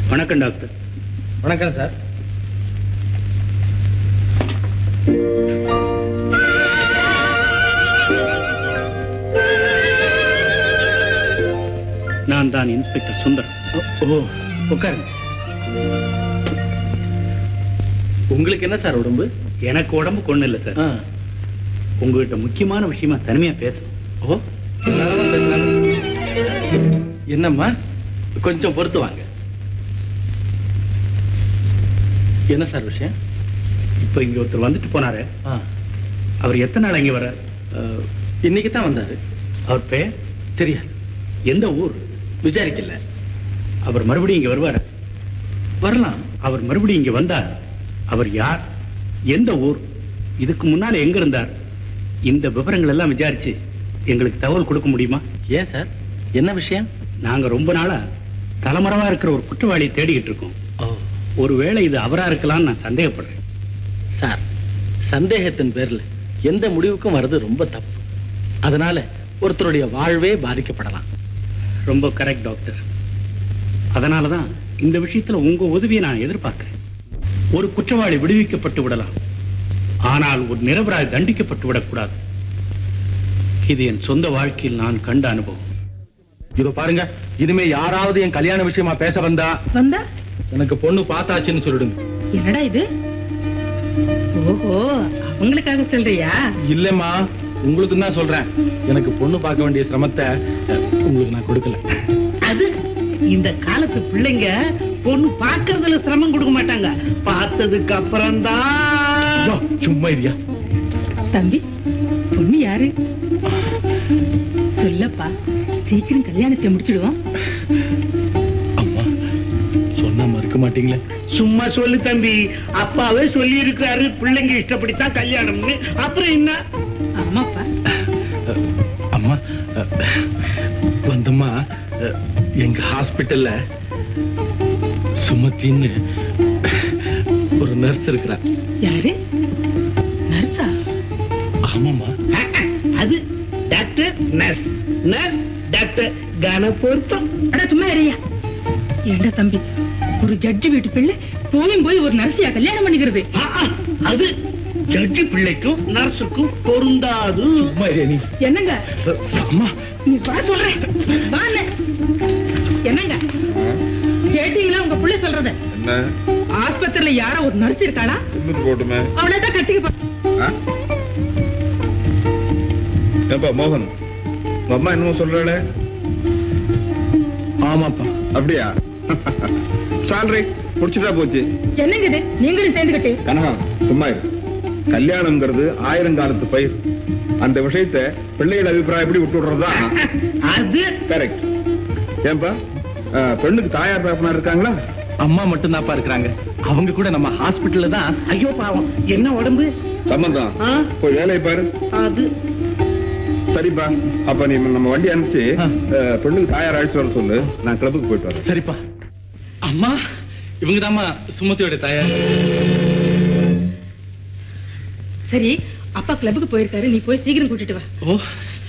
வணக்கம் டாக்டர் வணக்கம் சார் நான் தான் இன்ஸ்பெக்டர் சுந்தர் ஓ உட்காருங்க உங்களுக்கு என்ன சார் உடம்பு எனக்கு உடம்பு கொண்டு இல்லை சார் உங்ககிட்ட முக்கியமான விஷயமா தனிமையா பேசணும் ஓ எல்லாரும் பேசுறாங்க. என்னம்மா கொஞ்சம் பொறுத்து வாங்க என்ன சார் விஷயம் இப்போ இங்க ஒருத்தர் வந்துட்டு போனாரு ஆ, அவர் எத்தனை நாள் இங்க வர அஹ், இன்னைக்கு தான் வந்தாரு அவர் பேர் தெரியாது எந்த ஊர் விசாரிக்கல அவர் மறுபடியும் இங்க வருவார் வரலாம் அவர் மறுபடியும் இங்க வந்தார் அவர் யார் எந்த ஊர் இதுக்கு முன்னால எங்க இருந்தார் இந்த விவரங்கள் எல்லாம் விசாரிச்சு எங்களுக்கு தகவல் கொடுக்க முடியுமா ஏன் சார் என்ன விஷயம் நாங்க ரொம்ப நாளா தலைமறைவா இருக்கிற ஒரு குற்றவாளியை தேடிக்கிட்டு இருக்கோம் ஓ ஒருவேளை இது அவரா இருக்கலாம்னு நான் சந்தேகப்படுறேன் சார் சந்தேகத்தின் பேர்ல எந்த முடிவுக்கும் வர்றது ரொம்ப தப்பு அதனால ஒருத்தருடைய வாழ்வே பாதிக்கப்படலாம் ரொம்ப கரெக்ட் டாக்டர் அதனால தான் இந்த விஷயத்துல உங்க உதவியை நான் எதிர்பார்க்கிறேன் ஒரு குற்றவாளி விடுவிக்கப்பட்டு விடலாம் ஆனால் ஒரு நிரபராதி தண்டிக்கப்பட்டு விடக்கூடாது இது என் சொந்த வாழ்க்கையில் நான் கண்ட அனுபவம் இதோ பாருங்க இனிமே யாராவது என் கல்யாண விஷயமா பேச வந்தா வந்தா எனக்கு பொண்ணு பார்த்தாச்சுன்னு சொல்லிடுங்க என்னடா இது ஓஹோ அவங்களுக்காக சொல்றியா இல்லம்மா உங்களுக்கு தான் சொல்றேன் எனக்கு பொண்ணு பார்க்க வேண்டிய சிரமத்தை அஹ், உங்களுக்கு நான் கொடுக்கல அது இந்த காலத்து பிள்ளைங்க பொண்ணு பார்க்கறதுல சிரமம் கொடுக்க மாட்டாங்க பார்த்ததுக்கு அப்புறம் ஐயோ, தான் சும்மா இருயா தம்பி பொண்ணு யாரு சொல்லப்பா சீக்கிரம் கல்யாணத்தை முடிச்சிடுவோம் அம்மா சொன்னா மறுக்க மாட்டீங்களே சும்மா சொல்லு தம்பி அப்பாவே சொல்லி இருக்காரு பிள்ளைங்க இஷ்டப்படித்தான் கல்யாணம்னு அப்புறம் என்ன ஆமாப்பா அஹ், அம்மா அஹ், வந்தம்மா அஹ், எங்க ஹாஸ்பிட்டல்ல சுமத்தின்னு ஒரு நர்ஸ் இருக்கிறா யாரு நர்ஸா ஆமாம்மா அது டாக்டர் நர்ஸ் நர்ஸ் டாக்டர் கன பொருத்தம் அட சும்மா இறையா ஏண்டா தம்பி ஒரு ஜட்ஜி வீட்டு பிள்ளை போயும் போய் ஒரு நர்ஸியா கல்யாணம் பண்ணிக்கிறது ஆ, ஆ, அது ஜட்ஜி பிள்ளைக்கும் நர்ஸுக்கும் பொருந்தாது சும்மா இரு நீ என்னங்க அஹ், அம்மா நீ வா சொல்றேன் வாங்க என்னங்க கேட்டீங்களா உங்க பிள்ளை சொல்றத என்ன ஆஸ்பத்திரியில யாரோ ஒரு நர்ஸ் இருக்காளா இருந்துட்டு போட்டுமே அவளை தான் கட்டிக்க போ- ஆ? ஏப்பா மோகன் உங்க அம்மா என்னமோ சொல்றாளே ஆமாப்பா அப்படியா சால்ரி முடிச்சுட்டா போச்சு என்னங்க இது நீங்களும் சேர்ந்துக்கிட்டு கனகா சும்மா இரு கல்யாணம்ங்கிறது ஆயிரம் காலத்து பயிர் அந்த விஷயத்தை பிள்ளைகள் அபிப்பிராயம் எப்படி விட்டு விடுறதா அது கரெக்ட் ஏன்பா ஆ, பெண்ணுக்கு தாயார் பேப்பனா இருக்காங்களா அம்மா மட்டும்தான்ப்பா இருக்கிறாங்க அவங்க கூட நம்ம ஹாஸ்பிட்டல்ல தான் ஐயோ பாவம் என்ன உடம்பு சம்பந்தம் ஆ? போய் வேலையை பாரு அது சரிப்பா அப்ப நீ நம்ம வண்டி அனுப்பிச்சு ஆ. ஆ, பெண்ணுக்கு தாயார் அழைச்சிட்டு வர சொல்லு நான் கிளப்புக்கு போயிட்டு வரேன் சரிப்பா அம்மா இவங்க தாம்மா சுமதியோட தாயார் சரி அப்பா கிளப்புக்கு போயிருக்காரு நீ போய் சீக்கிரம் கூட்டிட்டு வா ஓ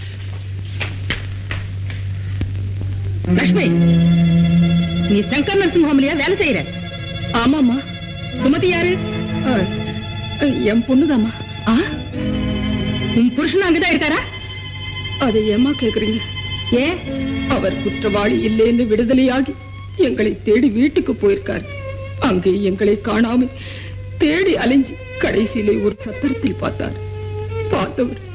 லட்சுமி நீ சங்கர் நர்சிங் ஹோம்லயா வேலை செய்யற ஆமாமா சுமதி யாரு என் பொண்ணுதாம்மா உன் புருஷன் அங்கதான் இருக்காரா அதை ஏமா கேக்குறீங்க ஏன் அவர் குற்றவாளி இல்லைன்னு விடுதலையாகி எங்களை தேடி வீட்டுக்கு போயிருக்காரு அங்கே எங்களை காணாமல் தேடி அலைஞ்சு கடைசியிலே ஒரு சத்திரத்தில் பார்த்தார் பார்த்தவர்